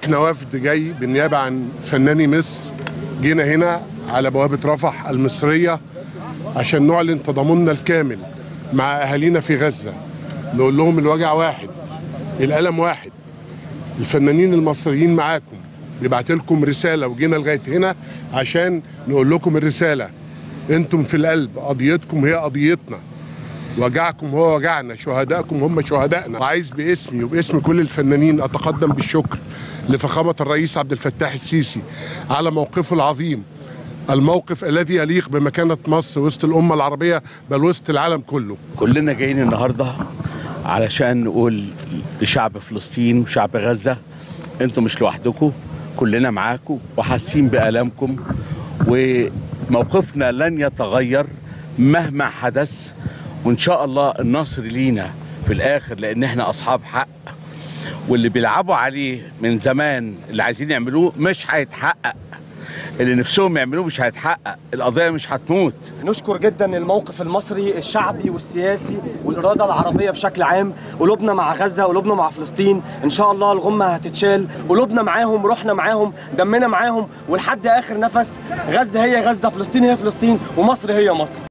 احنا وفد جاي بالنيابه عن فناني مصر جينا هنا على بوابه رفح المصريه عشان نعلن تضامننا الكامل مع اهالينا في غزه نقول لهم الوجع واحد الالم واحد الفنانين المصريين معاكم بيبعت لكم رساله وجينا لغايه هنا عشان نقول لكم الرساله انتم في القلب قضيتكم هي قضيتنا وجعكم هو وجعنا شهدائكم هم شهدائنا وعايز باسمي وباسم كل الفنانين اتقدم بالشكر لفخامه الرئيس عبد الفتاح السيسي على موقفه العظيم الموقف الذي يليق بمكانه مصر وسط الامه العربيه بل وسط العالم كله كلنا جايين النهارده علشان نقول لشعب فلسطين وشعب غزه انتم مش لوحدكم كلنا معاكم وحاسين بآلامكم وموقفنا لن يتغير مهما حدث وان شاء الله النصر لينا في الاخر لان احنا اصحاب حق واللي بيلعبوا عليه من زمان اللي عايزين يعملوه مش هيتحقق اللي نفسهم يعملوه مش هيتحقق القضيه مش هتموت نشكر جدا الموقف المصري الشعبي والسياسي والاراده العربيه بشكل عام قلوبنا مع غزه قلوبنا مع فلسطين ان شاء الله الغمه هتتشال قلوبنا معاهم روحنا معاهم دمنا معاهم ولحد اخر نفس غزه هي غزه فلسطين هي فلسطين ومصر هي مصر